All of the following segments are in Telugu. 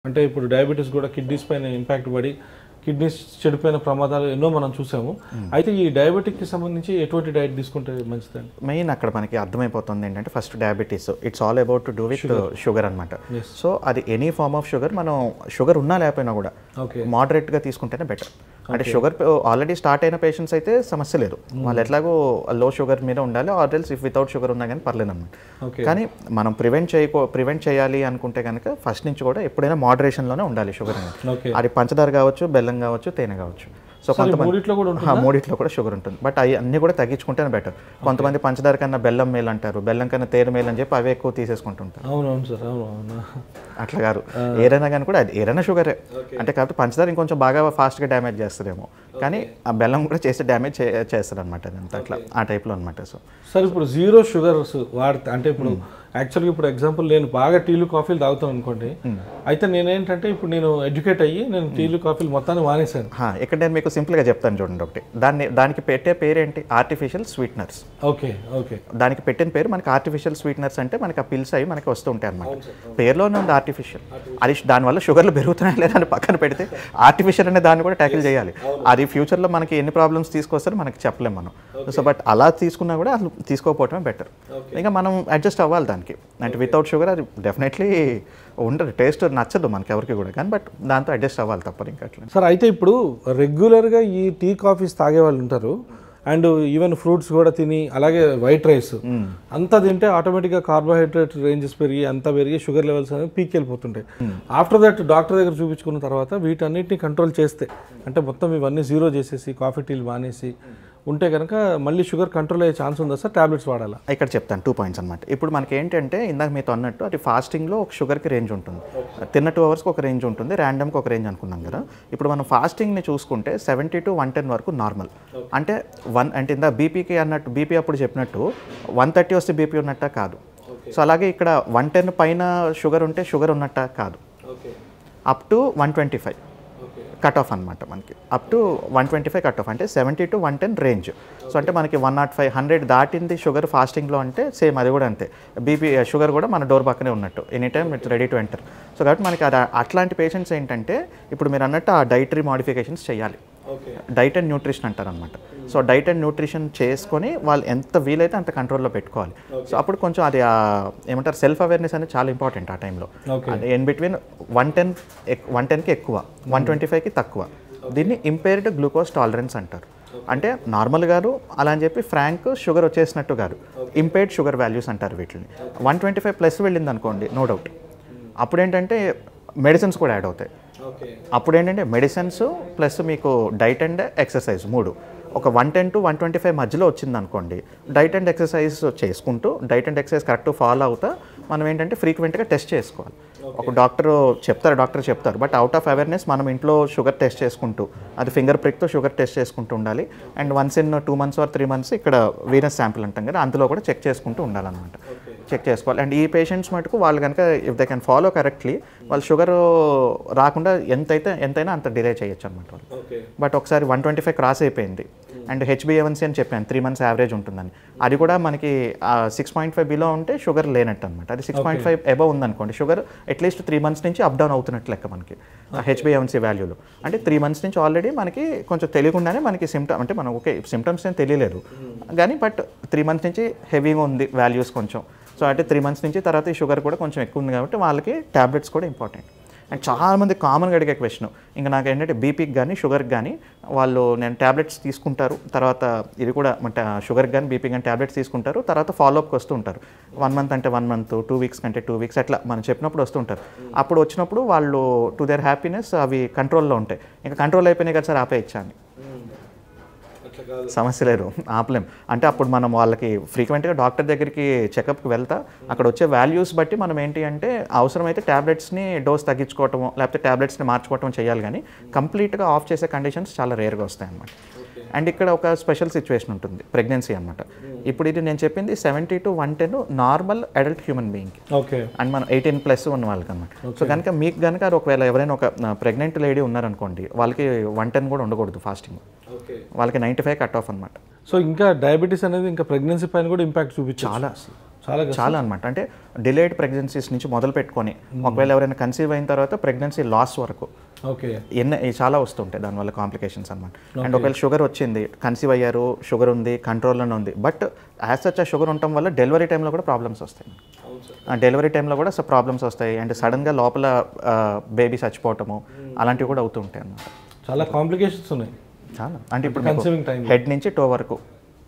అంటే ఇప్పుడు డయాబెటీస్ కూడా కిడ్నీస్ పైన ఇంపాక్ట్ పడి కిడ్నీస్ చెడిపోయిన ప్రమాదాలు ఎన్నో మనం చూసాము అయితే ఈ డయాబెటిక్కి సంబంధించి ఎటువంటి డైట్ తీసుకుంటే మంచిదండి మెయిన్ అక్కడ మనకి అర్థమైపోతుంది ఏంటంటే first diabetes it's all about to do with sugar అనమాట సో అది ఎనీ ఫార్మ్ ఆఫ్ షుగర్ మనం షుగర్ ఉన్నా లేకపోయినా కూడా ఓకే మోడరేట్గా తీసుకుంటేనే బెటర్ అంటే షుగర్ ఆల్రెడీ స్టార్ట్ అయిన పేషెంట్స్ అయితే సమస్య లేదు వాళ్ళు ఎట్లాగో లో షుగర్ మీద ఉండాలి or else if without sugar ఉన్నా కానీ పర్లేదు అనమాట ఓకే కానీ మనం ప్రివెంట్ చేయకో ప్రివెంట్ చేయాలి అనుకుంటే కనుక ఫస్ట్ నుంచి కూడా ఎప్పుడైనా మోడరేషన్లోనే ఉండాలి షుగర్ అనేది ఓకే అది పంచదార కావచ్చు బెల్లం కావచ్చు తేనె కావచ్చు సో సరే, కొంతమంది మూడిట్లో కూడా ఉంటుంది ఆ, మూడిట్లో కూడా షుగర్ ఉంటుంది బట్ అవి అన్నీ కూడా తగ్గించుకుంటేనే బెటర్ కొంతమంది పంచదార కన్నా బెల్లం మేలు అంటారు బెల్లం కన్నా తేనె మేలు అని చెప్పి అవే ఎక్కువ తీసేసుకుంటుంటారు అవునవును సార్ అవును అవును అట్లా కాదు ఏదైనా కానీ కూడా అది ఏదైనా షుగరే అంటే కాబట్టి పంచదార ఇంకొంచెం బాగా ఫాస్ట్గా డ్యామేజ్ చేస్తుందేమో కానీ ఆ బెల్లం కూడా చేస్తే డ్యామేజ్ చేస్తారు అనమాట అదంతా అట్లా ఆ టైప్లో అనమాట సో సార్ ఇప్పుడు జీరో షుగర్స్ వాడితే అంటే ఇప్పుడు యాక్చువల్గా ఇప్పుడు ఎగ్జాంపుల్ నేను బాగా టీలు కాఫీలు తాగుతాను అనుకోండి అయితే నేనేంటంటే ఇప్పుడు నేను ఎడ్యుకేట్ అయ్యి నేను టీలు కాఫీలు మొత్తాన్ని మానేశాను హా, ఇక్కడ నేను మీకు సింపుల్గా చెప్తాను చూడండి ఒకటి దాన్ని దానికి పెట్టే పేరేంటి ఆర్టిఫిషియల్ స్వీట్నర్స్ ఓకే ఓకే దానికి పెట్టిన పేరు మనకి ఆర్టిఫిషియల్ స్వీట్నర్స్ అంటే మనకి ఆ పిల్స్ అవి మనకి వస్తూ ఉంటాయి అనమాట పేరులోనే ఉంది ఆర్టిఫిషియల్ అది దానివల్ల షుగర్లు పెరుగుతున్నాయి లేదా అని పక్కన పెడితే ఆర్టిఫిషియల్ అనే దాన్ని కూడా ట్యాకిల్ చేయాలి అది ఫ్యూచర్లో మనకి ఎన్ని ప్రాబ్లమ్స్ తీసుకొస్తారో మనకి చెప్పలేం మనం సో బట్ అలా తీసుకున్నా కూడా అసలు తీసుకోకపోవటమే బెటర్ ఇంకా మనం అడ్జస్ట్ అవ్వాలి దానికి అంటే వితౌట్ షుగర్ అది డెఫినెట్లీ ఉండదు టేస్ట్ నచ్చదు మనకి ఎవరికి కూడా కానీ బట్ దాంతో అడ్జస్ట్ అవ్వాలి తప్పదు ఇంకా అట్లా సార్ అయితే ఇప్పుడు రెగ్యులర్గా ఈ టీ కాఫీస్ తాగే వాళ్ళు ఉంటారు అండ్ ఈవెన్ ఫ్రూట్స్ కూడా తిని అలాగే వైట్ రైస్ అంతా తింటే ఆటోమేటిక్గా కార్బోహైడ్రేట్ రేంజెస్ పెరిగి అంతా పెరిగి షుగర్ లెవెల్స్ అనేది పీక్ వెళ్ళిపోతుంటాయి ఆఫ్టర్ దట్ డాక్టర్ దగ్గర చూపించుకున్న తర్వాత వీటన్నిటిని కంట్రోల్ చేస్తే అంటే మొత్తం ఇవన్నీ జీరో చేసేసి కాఫీ టీలు మానేసి ఉంటే కనుక మళ్ళీ షుగర్ కంట్రోల్ అయ్యే ఛాన్స్ ఉందా సార్ టాబ్లెట్స్ వాడాలా ఇక్కడ చెప్తాను టూ పాయింట్స్ అనమాట ఇప్పుడు మనకి ఏంటంటే ఇందాక మీతో అన్నట్టు అది ఫాస్టింగ్లో ఒక షుగర్కి రేంజ్ ఉంటుంది తిన్న టూ అవర్స్కి ఒక రేంజ్ ఉంటుంది ర్యాండమ్కి ఒక రేంజ్ అనుకున్నాం కదా ఇప్పుడు మనం ఫాస్టింగ్ని చూసుకుంటే సెవెంటీ టు వన్ టెన్ వరకు నార్మల్ అంటే వన్ అంటే ఇందా బీపీకి అన్నట్టు బీపీ అప్పుడు చెప్పినట్టు వన్ థర్టీ వస్తే బీపీ ఉన్నట్ట కాదు సో అలాగే ఇక్కడ వన్ టెన్ పైన షుగర్ ఉంటే షుగర్ ఉన్నట్ట కాదు okay up to one twenty five okay cut off అనమాట మనకి up to one twenty five cut off అంటే seventy to one ten range so అంటే మనకి వన్ నాట్ ఫైవ్ హండ్రెడ్ దాటింది షుగర్ ఫాస్టింగ్లో అంటే సేమ్ అది కూడా అంతే బీపీ షుగర్ కూడా మన డోర్ పక్కనే ఉన్నట్టు any time it's ready to enter so కాబట్టి మనకి అది అట్లాంటి పేషెంట్స్ ఏంటంటే ఇప్పుడు మీరు అన్నట్టు ఆ డైటరీ మాడిఫికేషన్స్ చేయాలి ఓకే డైట్ అండ్ న్యూట్రిషన్ అంటారు అనమాట సో డైట్ అండ్ న్యూట్రిషన్ చేసుకొని వాళ్ళు ఎంత వీలైతే అంత కంట్రోల్లో పెట్టుకోవాలి సో అప్పుడు కొంచెం అది ఆ ఏమంటారు సెల్ఫ్ అవేర్నెస్ అనేది చాలా ఇంపార్టెంట్ ఆ టైంలో Okay. అంటే in between one ten one టెన్కి ఎక్కువ వన్ ట్వంటీ ఫైవ్కి తక్కువ దీన్ని ఇంపేర్డ్ గ్లూకోజ్ టాలరెన్స్ అంటారు అంటే నార్మల్ గారు అలా అని చెప్పి ఫ్రాంక్ షుగర్ వచ్చేసినట్టు గారు ఇంపేర్డ్ షుగర్ వాల్యూస్ అంటారు వీటిని వన్ ట్వంటీ ఫైవ్ ప్లస్ వెళ్ళింది అనుకోండి నో డౌట్ అప్పుడు ఏంటంటే మెడిసిన్స్ కూడా యాడ్ అవుతాయి ఓకే అప్పుడు ఏంటంటే మెడిసిన్స్ ప్లస్ మీకు డైట్ అండ్ ఎక్సర్సైజ్ మూడు ఒక one ten to one twenty five మధ్యలో వచ్చింది అనుకోండి డైట్ అండ్ ఎక్సర్సైజ్ చేసుకుంటూ diet and exercise correct follow అవుతా మనం ఏంటంటే ఫ్రీక్వెంట్గా టెస్ట్ చేసుకోవాలి ఒక డాక్టర్ చెప్తారు డాక్టర్ చెప్తారు బట్ అవుట్ ఆఫ్ అవేర్నెస్ మనం ఇంట్లో షుగర్ టెస్ట్ చేసుకుంటూ అది ఫింగర్ ప్రిక్తో షుగర్ టెస్ట్ చేసుకుంటూ ఉండాలి and once in two months or three months ఇక్కడ వీనస్ శాంపిల్ అంటాం కదా అందులో కూడా చెక్ చేసుకుంటూ ఉండాలన్నమాట చెక్ చేసుకోవాలి అండ్ ఈ పేషెంట్స్ మటుకు వాళ్ళు కనుక if they can follow correctly వాళ్ళు షుగర్ రాకుండా ఎంతైతే ఎంతైనా అంత డిలే చేయొచ్చు అనమాట వాళ్ళు ఓకే బట్ ఒకసారి వన్ ట్వంటీ ఫైవ్ క్రాస్ అయిపోయింది అండ్ హెచ్బిఏవన్సీ అని చెప్పాను త్రీ మంత్స్ యావరేజ్ ఉంటుందని అది కూడా మనకి సిక్స్ పాయింట్ ఫైవ్ బిలో ఉంటే షుగర్ లేనట్టు అనమాట అది సిక్స్ పాయింట్ ఫైవ్ ఎబవ్ ఉందనుకోండి షుగర్ అట్లీస్ట్ త్రీ మంత్స్ నుంచి అప్ డౌన్ అవుతున్నట్లు లెక్క మనకి హెచ్బిఏవన్సీ వాల్యూలో అంటే త్రీ మంత్స్ నుంచి ఆల్రెడీ మనకి కొంచెం తెలియకుండానే మనకి సిమ్టమ్ అంటే మనం ఓకే సిమ్టమ్స్ ఏం తెలియలేదు కానీ బట్ త్రీ మంత్స్ నుంచి హెవీగా ఉంది వాల్యూస్ కొంచెం సో అంటే త్రీ మంత్స్ నుంచి తర్వాత ఈ షుగర్ కూడా కొంచెం ఎక్కువ ఉంది కాబట్టి వాళ్ళకి ట్యాబ్లెట్స్ కూడా ఇంపార్టెంట్ అండ్ చాలామంది కామన్గా అడిగే క్వశ్చన్ ఇంకా నాకు ఏంటంటే బీపీకి కానీ షుగర్కి కానీ వాళ్ళు నేను ట్యాబ్లెట్స్ తీసుకుంటారు తర్వాత ఇది కూడా అంటే షుగర్కి కానీ బీపీ కానీ ట్యాబ్లెట్స్ తీసుకుంటారు తర్వాత ఫాలోఅప్కి వస్తూ ఉంటారు వన్ మంత్ అంటే వన్ మంత్ టూ వీక్స్ కంటే టూ వీక్స్ అట్లా మనం చెప్పినప్పుడు వస్తుంటారు అప్పుడు వచ్చినప్పుడు వాళ్ళు టు దేర్ హ్యాపీనెస్ అవి కంట్రోల్లో ఉంటాయి ఇంకా కంట్రోల్ అయిపోయినాయి కదా సార్ ఆపేయచ్చాను అట్లా కాదు సమస్య లేదు ఆపలేం అంటే అప్పుడు మనం వాళ్ళకి ఫ్రీక్వెంట్గా డాక్టర్ దగ్గరికి చెకప్కి వెళ్తా అక్కడ వచ్చే వాల్యూస్ బట్టి మనం ఏంటి అంటే అవసరమైతే ట్యాబ్లెట్స్ని డోస్ తగ్గించుకోవటము లేకపోతే ట్యాబ్లెట్స్ని మార్చుకోవటం చేయాలి కానీ కంప్లీట్గా ఆఫ్ చేసే కండిషన్స్ చాలా రేర్గా వస్తాయి అన్నమాట అండ్ ఇక్కడ ఒక స్పెషల్ సిచ్యువేషన్ ఉంటుంది ప్రెగ్నెన్సీ అనమాట ఇప్పుడు ఇది నేను చెప్పింది seventy to one ten normal adult human బీయింగ్కి ఓకే అండ్ మనం ఎయిటీన్ ప్లస్ ఉన్న వాళ్ళకి అనమాట సో కనుక మీకు కనుక అది ఒకవేళ ఎవరైనా ఒక ప్రెగ్నెంట్ లేడీ ఉన్నారనుకోండి వాళ్ళకి వన్ టెన్ కూడా ఉండకూడదు ఫాస్టింగ్ ఓకే వాళ్ళకి నైంటీ ఫైవ్ కట్ ఆఫ్ అనమాట సో ఇంకా డయాబెటీస్ అనేది ఇంకా ప్రెగ్నెన్సీ పైన కూడా ఇంపాక్ట్ చూపించాలి చాలా చాలా చాలా అనమాట అంటే డిలేడ్ ప్రెగ్నెన్సీస్ నుంచి మొదలు పెట్టుకొని ఒకవేళ ఎవరైనా కన్సీవ్ అయిన తర్వాత ప్రెగ్నెన్సీ లాస్ వరకు ఓకే ఎన్ని ఇవి చాలా వస్తుంటాయి దానివల్ల కాంప్లికేషన్స్ అనమాట అండ్ ఒకవేళ షుగర్ వచ్చింది కన్సీవ్ అయ్యారు షుగర్ ఉంది కంట్రోల్లోనే ఉంది బట్ యాజ్ సచ్ ఆ షుగర్ ఉండటం వల్ల డెలివరీ టైంలో కూడా ప్రాబ్లమ్స్ వస్తాయి ఆ డెలివరీ టైంలో కూడా ప్రాబ్లమ్స్ వస్తాయి అండ్ సడన్గా లోపల బేబీ చచ్చిపోవటము అలాంటివి కూడా అవుతుంటాయి అన్నమాట చాలా కాంప్లికేషన్స్ ఉన్నాయి చాలా అంటే ఇప్పుడు కన్సీవింగ్ టైం హెడ్ నుంచి టో వరకు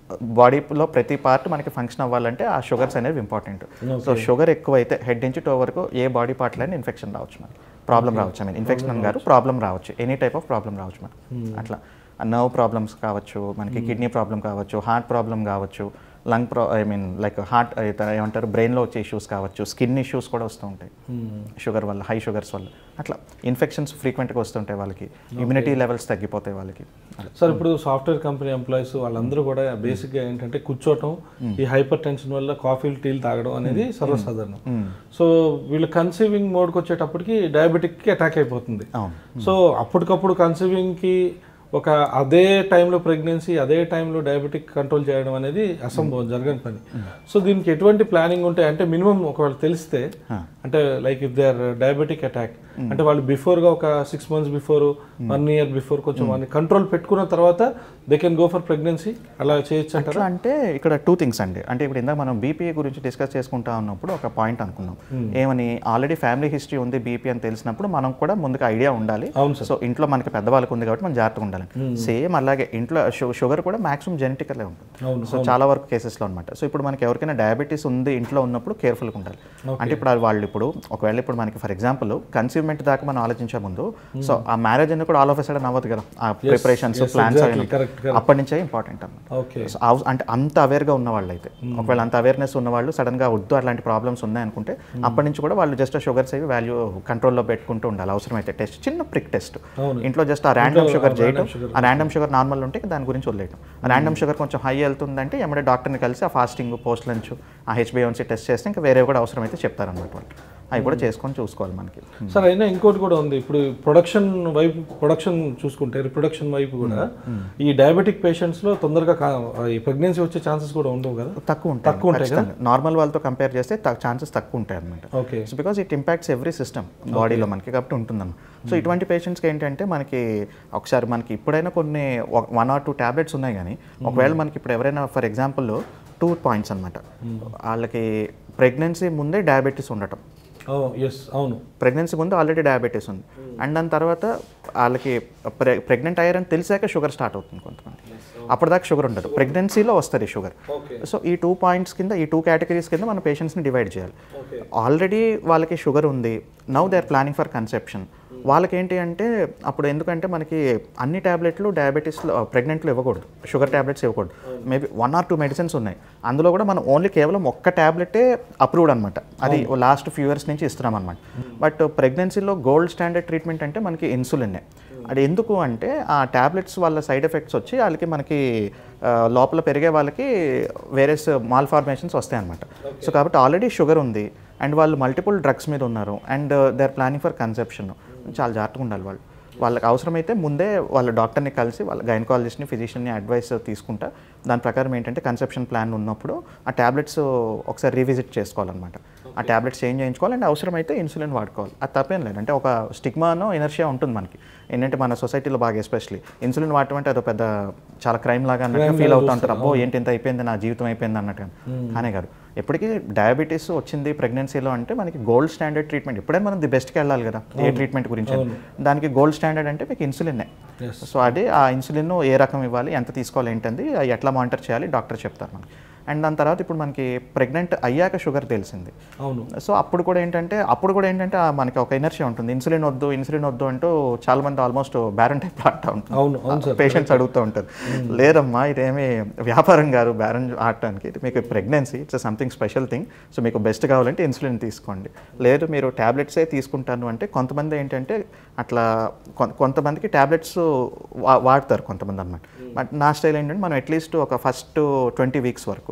బాడీలో ప్రతి పార్ట్ మనకి ఫంక్షన్ అవ్వాలంటే ఆ షుగర్స్ అనేవి ఇంపార్టెంట్ సో షుగర్ ఎక్కువైతే హెడ్ నుంచి టో వరకు ఏ బాడీ పార్ట్లైనా ఇన్ఫెక్షన్ రావచ్చు మనకి ప్రాబ్లం రావచ్చు ఐ మీన్ ఇన్ఫెక్షన్ అని గారు ప్రాబ్లం రావచ్చు ఎనీ టైప్ ఆఫ్ ప్రాబ్లం రావచ్చు మనకి అట్లా నర్వ్ ప్రాబ్లమ్స్ కావచ్చు మనకి కిడ్నీ ప్రాబ్లం కావచ్చు హార్ట్ ప్రాబ్లం కావచ్చు లంగ్ ప్రా ఐ మీన్ లైక్ హార్ట్ ఏమంటారు బ్రెయిన్లో వచ్చే ఇష్యూస్ కావచ్చు స్కిన్ ఇష్యూస్ కూడా వస్తూ ఉంటాయి షుగర్ వల్ల హై షుగర్స్ వల్ల అట్లా ఇన్ఫెక్షన్స్ ఫ్రీక్వెంట్గా వస్తుంటాయి వాళ్ళకి ఇమ్యూనిటీ లెవెల్స్ తగ్గిపోతాయి వాళ్ళకి సార్ ఇప్పుడు సాఫ్ట్వేర్ కంపెనీ ఎంప్లాయీస్ వాళ్ళందరూ కూడా బేసిక్గా ఏంటంటే కూర్చోవటం ఈ హైపర్ టెన్షన్ వల్ల కాఫీలు టీలు తాగడం అనేది సర్వసాధారణం సో వీళ్ళు కన్సీవింగ్ మోడ్కి వచ్చేటప్పటికి డయాబెటిక్కి అటాక్ అయిపోతుంది అవును సో అప్పటికప్పుడు కన్సీవింగ్కి ఒక అదే టైంలో ప్రెగ్నెన్సీ అదే టైంలో డయాబెటిక్ కంట్రోల్ చేయడం అనేది అసంభవం జరగని పని సో దీనికి ఎటువంటి ప్లానింగ్ ఉంటాయి అంటే మినిమం ఒకవేళ తెలిస్తే అంటే like if they are diabetic attack అంటే వాళ్ళు బిఫోర్గా ఒక six months before one year before కొంచెం వాళ్ళని కంట్రోల్ పెట్టుకున్న తర్వాత they can go for pregnancy అలా చేయొచ్చు అంటారా ఎట్లా అంటే ఇక్కడ టూ థింగ్స్ అండి అంటే ఇప్పుడు ఇందాక మనం బీపీ గురించి డిస్కస్ చేసుకుంటా ఉన్నప్పుడు ఒక పాయింట్ అనుకున్నాం ఏమని ఆల్రెడీ ఫ్యామిలీ హిస్టరీ ఉంది బీపీ అని తెలిసినప్పుడు మనం కూడా ముందుకు ఐడియా ఉండాలి అవును సో ఇంట్లో మనకి పెద్దవాళ్ళకి ఉంది కాబట్టి మనం జాగ్రత్తగా ఉండాలి సేమ్ అలాగే ఇంట్లో షుగర్ కూడా మాక్సిమం జెనెటికలే ఉంటుంది అవును, సో చాలా వరకు కేసెస్లో అనమాట సో ఇప్పుడు మనకి ఎవరికైనా డయాబెటీస్ ఉంది ఇంట్లో ఉన్నప్పుడు కేర్ఫుల్గా ఉండాలి అంటే ఇప్పుడు అది వాళ్ళు ఇప్పుడు ఒకవేళ ఇప్పుడు మనకి ఫర్ ఎగ్జాంపుల్ కన్సీవ్మెంట్ దాకా మనం ఆలోచించే ముందు సో ఆ మ్యారేజ్ అనేది కూడా ఆల్ ఆఫ్ సడన్ అవ్వదు కదా ఆ ప్రిపరేషన్స్ ప్లాన్స్ exactly, correct, అప్పటి నుంచే ఇంపార్టెంట్ అన్నమాట ఓకే సో అవ- అంటే అంత అవేర్గా ఉన్న వాళ్ళు అయితే ఒకవేళ అంత అవేర్నెస్ ఉన్న వాళ్ళు సడన్గా వద్దు అట్లాంటి ప్రాబ్లమ్స్ ఉన్నాయనుకుంటే అప్పటి నుంచి కూడా వాళ్ళు జస్ట్ షుగర్స్ అవి వాల్యూ కంట్రోల్లో పెట్టుకుంటూ ఉండాలి అవసరమైతే టెస్ట్ చిన్న ప్రిక్ టెస్ట్ అవును. ఇంట్లో జస్ట్ ఆ ర్యాండమ్ షుగర్ చేయటం ఆ ర్యాండమ్ షుగర్ నార్మల్ ఉంటే దాని గురించి వదిలేయటం ఆ ర్యాండమ్ షుగర్ కొంచెం హై వెళ్తుందంటే ఎమ్మడే డాక్టర్ని కలిసి ఆ ఫాస్టింగ్ పోస్ట్ లంచ్ ఆ హెచ్బిఎన్సీ టెస్ట్ చేస్తే ఇంకా వేరే కూడా అవసరమైతే చెప్తారనమాట వాళ్ళు అవి కూడా చేసుకొని చూసుకోవాలి మనకి సార్ అయినా ఇంకోటి కూడా ఉంది ఇప్పుడు ప్రొడక్షన్ వైపు ప్రొడక్షన్ చూసుకుంటే రిప్రొడక్షన్ వైపు కూడా ఈ డయాబెటిక్ పేషెంట్స్ లో తొందరగా కా- ఈ ప్రెగ్నెన్సీ వచ్చే ఛాన్సెస్ కూడా ఉండవు కదా తక్కువ ఉంటాయి తక్కువ ఉంటాయి కదా? నార్మల్ వాళ్ళతో కంపేర్ చేస్తే ఛాన్సెస్ తక్కువ ఉంటాయి అనమాట okay so because it impacts every system బాడీలో మనకి కాబట్టి ఉంటుందన్న సో ఇటువంటి పేషెంట్స్కి ఏంటంటే మనకి ఒకసారి మనకి ఇప్పుడైనా కొన్ని వన్ ఆర్ టూ ట్యాబ్లెట్స్ ఉన్నాయి కానీ ఒకవేళ మనకి ఇప్పుడు ఎవరైనా ఫర్ ఎగ్జాంపుల్ టూ పాయింట్స్ అనమాట వాళ్ళకి ప్రెగ్నెన్సీ ముందే డయాబెటీస్ ఉండటం ఎస్ అవును ప్రెగ్నెన్సీ ముందు ఆల్రెడీ డయాబెటీస్ ఉంది అండ్ దాని తర్వాత వాళ్ళకి ప్రె ప్రెగ్నెంట్ అయ్యారని తెలిసాక షుగర్ స్టార్ట్ అవుతుంది కొంతమంది అప్పటిదాకా షుగర్ ఉండదు ప్రెగ్నెన్సీలో వస్తుంది షుగర్ ఓకే సో ఈ టూ పాయింట్స్ కింద ఈ టూ కేటగిరీస్ కింద మన పేషెంట్స్ని డివైడ్ చేయాలి ఓకే ఆల్రెడీ వాళ్ళకి షుగర్ ఉంది now they are planning for conception వాళ్ళకి ఏంటి అంటే అప్పుడు ఎందుకంటే మనకి అన్ని ట్యాబ్లెట్లు డయాబెటీస్లో ప్రెగ్నెంట్లో ఇవ్వకూడదు షుగర్ ట్యాబ్లెట్స్ ఇవ్వకూడదు maybe one or two medicines ఉన్నాయి అందులో కూడా మనం ఓన్లీ కేవలం ఒక్క ట్యాబ్లెటే అప్రూవ్డ్ అనమాట అది లాస్ట్ ఫ్యూ ఇయర్స్ నుంచి ఇస్తున్నాం అనమాట బట్ ప్రెగ్నెన్సీలో గోల్డ్ స్టాండర్డ్ ట్రీట్మెంట్ అంటే మనకి ఇన్సులిన్నే అది ఎందుకు అంటే ఆ ట్యాబ్లెట్స్ వాళ్ళ సైడ్ ఎఫెక్ట్స్ వచ్చి వాళ్ళకి మనకి ఆ, లోపల పెరిగే వాళ్ళకి వేరే మాల్ ఫార్మేషన్స్ వస్తాయి అనమాట సో కాబట్టి ఆల్రెడీ షుగర్ ఉంది అండ్ వాళ్ళు మల్టిపుల్ డ్రగ్స్ మీద ఉన్నారు and they are planning for conception చాలా జాగ్రత్తగా ఉండాలి వాళ్ళు వాళ్ళకి అవసరమైతే ముందే వాళ్ళ డాక్టర్ని కలిసి వాళ్ళ గైనకాలజిస్ట్ని ఫిజిషియన్ని అడ్వైస్ తీసుకుంటా దాని ప్రకారం ఏంటంటే కన్సెప్షన్ ప్లాన్ ఉన్నప్పుడు ఆ ట్యాబ్లెట్స్ ఒకసారి రీవిజిట్ చేసుకోవాలన్నమాట ఆ ట్యాబ్లెట్స్ చేంజ్ చేయించుకోవాలి అండ్ అవసరమైతే ఇన్సులిన్ వాడుకోవాలి అది తప్పేం లేదు అంటే ఒక స్టిగ్మానో ఎనర్షియా ఉంటుంది మనకి ఏంటంటే మన సొసైటీలో బాగా ఎస్పెషలీ ఇన్సులిన్ వాడటం అంటే అదో పెద్ద చాలా క్రైమ్ లాగా అన్నట్టు ఫీల్ అవుతూ ఉంటారు అబ్బో ఏంటి ఇంత అయిపోయింది నా జీవితం అయిపోయింది అన్నట్టుగా కానీ కాదు ఎప్పటికీ డయాబెటీస్ వచ్చింది ప్రెగ్నెన్సీలో అంటే మనకి గోల్డ్ స్టాండర్డ్ ట్రీట్మెంట్ ఎప్పుడైనా మనం ది బెస్ట్కి వెళ్ళాలి కదా ఏ ట్రీట్మెంట్ గురించి అని. దానికి గోల్డ్ స్టాండర్డ్ అంటే మీకు ఇన్సులిన్నే Yes. సో అదే ఆ ఇన్సులిన్ ఏ రకం ఇవ్వాలి ఎంత తీసుకోవాలి ఏంటంది అది ఎట్లా మానిటర్ చేయాలి డాక్టర్ చెప్తారు మనకి అండ్ దాని తర్వాత ఇప్పుడు మనకి ప్రెగ్నెంట్ అయ్యాక షుగర్ తెలిసింది అవును సో అప్పుడు కూడా ఏంటంటే అప్పుడు కూడా ఏంటంటే ఆ మనకి ఒక ఎనర్జీ ఉంటుంది ఇన్సులిన్ వద్దు ఇన్సులిన్ వద్దు అంటూ చాలా మంది ఆల్మోస్ట్ బ్యారన్ టైప్ ఆడుతూ అవును, అవును ఉంటుంది పేషెంట్స్ అడుగుతూ ఉంటారు లేదమ్మా ఇదేమి వ్యాపారం కాదు బ్యారన్ ఆడటానికి ఇది మీకు pregnancy it's something special thing so మీకు బెస్ట్ కావాలంటే ఇన్సులిన్ తీసుకోండి లేదు మీరు ట్యాబ్లెట్సే తీసుకుంటాను అంటే కొంతమంది ఏంటంటే అట్లా కొ- కొంతమందికి ట్యాబ్లెట్స్ వాడతారు కొంతమంది అనమాట బట్ నా స్టైల్ ఏంటంటే మనం అట్లీస్ట్ ఒక ఫస్ట్ ట్వంటీ వీక్స్ వరకు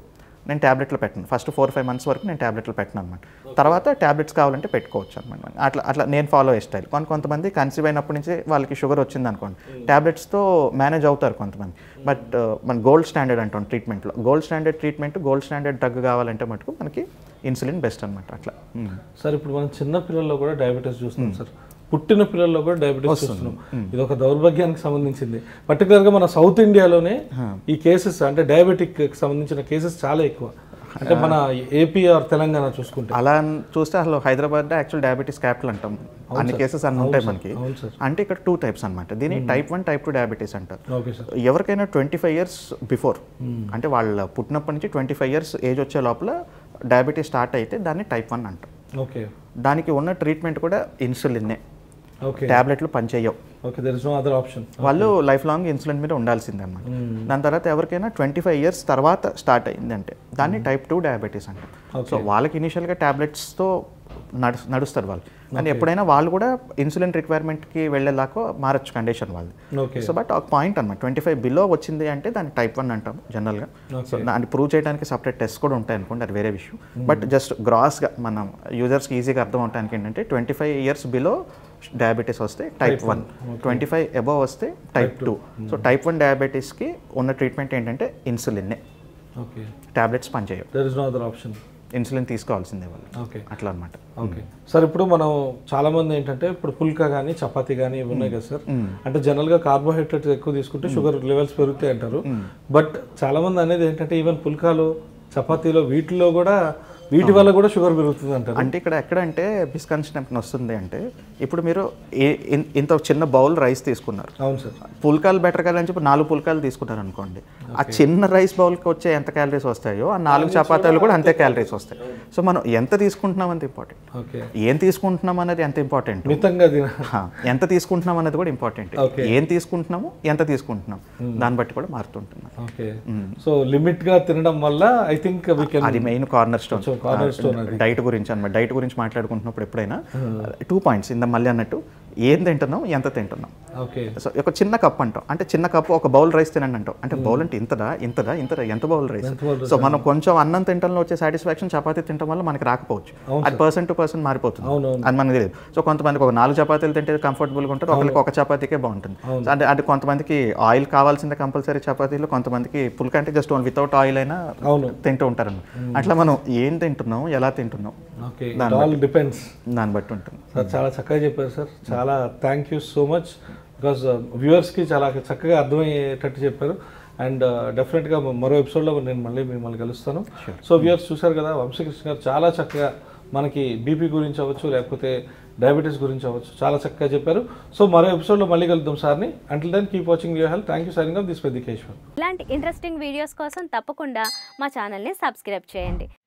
నేను ట్యాబ్లెట్లు పెట్టను ఫస్ట్ ఫోర్ ఫైవ్ మంత్స్ వరకు నేను ట్యాబ్లెట్లు పెట్టను అనమాట తర్వాత ట్యాబ్లెట్స్ కావాలంటే పెట్టుకోవచ్చు అనమాట అట్లా అట్లా నేను ఫాలో అయ్యే స్టైల్ కొన్ని కొంతమంది కన్సీవ్ అయినప్పటి నుంచి వాళ్ళకి షుగర్ వచ్చింది అనుకోండి ట్యాబ్లెట్స్తో మేనేజ్ అవుతారు కొంతమంది బట్ మన గోల్డ్ స్టాండర్డ్ అంటాం ట్రీట్మెంట్లో gold standard treatment gold standard drug కావాలంటే మటుకు మనకి ఇన్సులిన్ బెస్ట్ అనమాట అట్లా మ్మ్. సార్ ఇప్పుడు మనం చిన్న పిల్లల్లో కూడా డయాబెటీస్ చూస్తున్నాం సార్ పుట్టిన పిల్లల్లో కూడా డయాబెటీస్ చూస్తున్నాం ఇది ఒక దౌర్భాగ్యానికి సంబంధించింది Particular గా మన సౌత్ ఇండియాలోనే ఈ కేసెస్ అంటే డయాబెటిక్ సంబంధించిన కేసెస్ చాలా ఎక్కువ అంటే మన ఏపీ ఆర్ తెలంగాణ చూసుకుంటే అలా అని చూస్తే అసలు హైదరాబాద్ యాక్చువల్ డయాబెటీస్ క్యాపిటల్ అంటాం అన్ని కేసెస్ అన్ని ఉంటాయి మనకి అవును సార్ అంటే ఇక్కడ టూ టైప్స్ అనమాట దీని type one type two diabetes అంటారు ఓకే సార్ ఎవరికైనా ట్వంటీ ఫైవ్ ఇయర్స్ బిఫోర్ అంటే వాళ్ళ పుట్టినప్పటి నుంచి ట్వంటీ ఫైవ్ ఇయర్స్ ఏజ్ వచ్చే లోపల డయాబెటీస్ స్టార్ట్ అయితే దాన్ని టైప్ వన్ అంటాం ఓకే దానికి ఉన్న ట్రీట్మెంట్ కూడా ఇన్సులిన్నే ఓకే ట్యాబ్లెట్లు పనిచేయవు okay there is no other option వాళ్ళు లైఫ్ లాంగ్ ఇన్సులిన్ మీద ఉండాల్సిందే అన్నమాట దాని తర్వాత ఎవరికైనా ట్వంటీ ఫైవ్ ఇయర్స్ తర్వాత స్టార్ట్ అయిందంటే దాన్ని టైప్ టూ డయాబెటీస్ అంటాం సో వాళ్ళకి ఇనిషియల్గా ట్యాబ్లెట్స్తో నడు నడుస్తారు వాళ్ళు కానీ ఎప్పుడైనా వాళ్ళు కూడా ఇన్సులిన్ రిక్వైర్మెంట్కి వెళ్ళేలాగా మారచ్చు కండిషన్ వాళ్ళు ఓకే సో బట్ ఒక పాయింట్ అనమాట ట్వంటీ ఫైవ్ బిలో వచ్చింది అంటే దాన్ని టైప్ వన్ అంటాం జనరల్గా సో దాన్ని ప్రూవ్ చేయడానికి సపరేట్ టెస్ట్ కూడా ఉంటాయి అనుకోండి అది వేరే విషయం బట్ జస్ట్ గ్రాస్గా మనం యూజర్స్కి ఈజీగా అర్థం అవడానికి ఏంటంటే twenty five years below diabetes వస్తే type one twenty five above వస్తే type two so type one డయాబెటీస్కి ఉన్న ట్రీట్మెంట్ ఏంటంటే ఇన్సులిన్నే ఓకే ట్యాబ్లెట్స్ పనిచేయవు there is no other option insulin తీసుకోవాల్సిందే వాళ్ళు ఓకే అట్లా అనమాట ఓకే సార్ ఇప్పుడు మనం చాలా మంది ఏంటంటే ఇప్పుడు పుల్కా కానీ చపాతీ కానీ ఇవి ఉన్నాయి కదా సార్ అంటే జనరల్ గా కార్బోహైడ్రేట్స్ ఎక్కువ తీసుకుంటే షుగర్ లెవెల్స్ పెరుగుతాయి అంటారు బట్ చాలా మంది అనేది ఏంటంటే ఈవెన్ పుల్కాలు చపాతీలో వీటిలో కూడా వీటి వల్ల కూడా షుగర్ పెరుగుతుంది అంటారు అంటే ఇక్కడ ఎక్కడంటే మిస్కన్సెప్షన్ వస్తుంది అంటే ఇప్పుడు మీరు ఏ- ఇన్- ఇంత చిన్న బౌల్ రైస్ తీసుకున్నారు అవును సార్ పుల్కాలు బెటర్ కదా అని చెప్పి నాలుగు పుల్కాలు తీసుకున్నారు అనుకోండి ఆ చిన్న రైస్ బౌల్కి వచ్చే ఎంత క్యాలరీస్ వస్తాయో ఆ నాలుగు చపాతీలు కూడా అంతే క్యాలరీస్ వస్తాయి సో మనం ఎంత తీసుకుంటున్నాం అంత ఇంపార్టెంట్ ఓకే ఏం తీసుకుంటున్నాం అనేది ఎంత ఇంపార్టెంట్ మితంగా తిన ఎంత తీసుకుంటున్నాం అనేది కూడా ఇంపార్టెంట్ ఏం తీసుకుంటున్నాము ఎంత తీసుకుంటున్నాం దాన్ని బట్టి కూడా మారుతుంటున్నాం ఓకే సో లిమిట్ గా తినడం వల్ల ఐ థింక్ వీ కెన్ అది main cornerstone cornerstone అది డైట్ గురించి అనమాట డైట్ గురించి మాట్లాడుకుంటున్నప్పుడు ఎప్పుడైనా టూ పాయింట్స్ ఇంత మళ్ళీ అన్నట్టు ఏం తింటున్నాం ఎంత తింటున్నాం ఓకే సో ఒక చిన్న కప్ అంటాం అంటే చిన్న కప్ ఒక బౌల్ రైస్ తినండి అంటాం అంటే బౌల్ అంటే ఇంతదా ఇంతదా ఇంతదా ఎంత బౌల్ రైస్ సో మనం కొంచెం అన్నం తింటంలో వచ్చే సాటిస్ఫాక్షన్ చపాతీ తినడం వల్ల మనకి రాకపోవచ్చు అది పర్సన్ టు పర్సన్ మారిపోతుంది అవునవును. అది మనకి తెలియదు సో కొంతమందికి ఒక నాలుగు చపాతీలు తింటే కంఫర్టబుల్గా ఉంటారు ఒకరికి ఒక చపాతీకే బాగుంటుంది సో అంటే అంటే కొంతమందికి ఆయిల్ కావాల్సిందే కంపల్సరీ చపాతీలు కొంతమందికి పుల్క అంటే జస్ట్ ఓన్ వితౌట్ ఆయిల్ అయినా అవును తింటూ ఉంటారు అట్లా మనం ఏం తింటున్నాం ఎలా తింటున్నాం ఓకే ఇట్ ఆల్ డిపెండ్స్ దాన్ని బట్టి ఉంటుంది సార్ చాలా చక్కగా చెప్పారు సార్ చాలా thank you so much because వ్యూవర్స్కి చాలా చక్కగా అర్థమయ్యేటట్టు చెప్పారు అండ్ డెఫినెట్గా మరో ఎపిసోడ్లో నేను మళ్ళీ మిమ్మల్ని కలుస్తాను సో వ్యూవర్స్ చూశారు కదా వంశీకృష్ణ గారు చాలా చక్కగా మనకి బీపీ గురించి అవ్వచ్చు లేకపోతే డయాబెటీస్ గురించి అవ్వచ్చు చాలా చక్కగా చెప్పారు సో మరో ఎపిసోడ్లో మళ్ళీ కలుద్దాం సార్ని until then keep watching your health thank you signing off this Peddikeshwar ఇలాంటి ఇంట్రెస్టింగ్ వీడియోస్ కోసం తప్పకుండా మా ఛానల్ని సబ్స్క్రైబ్ చేయండి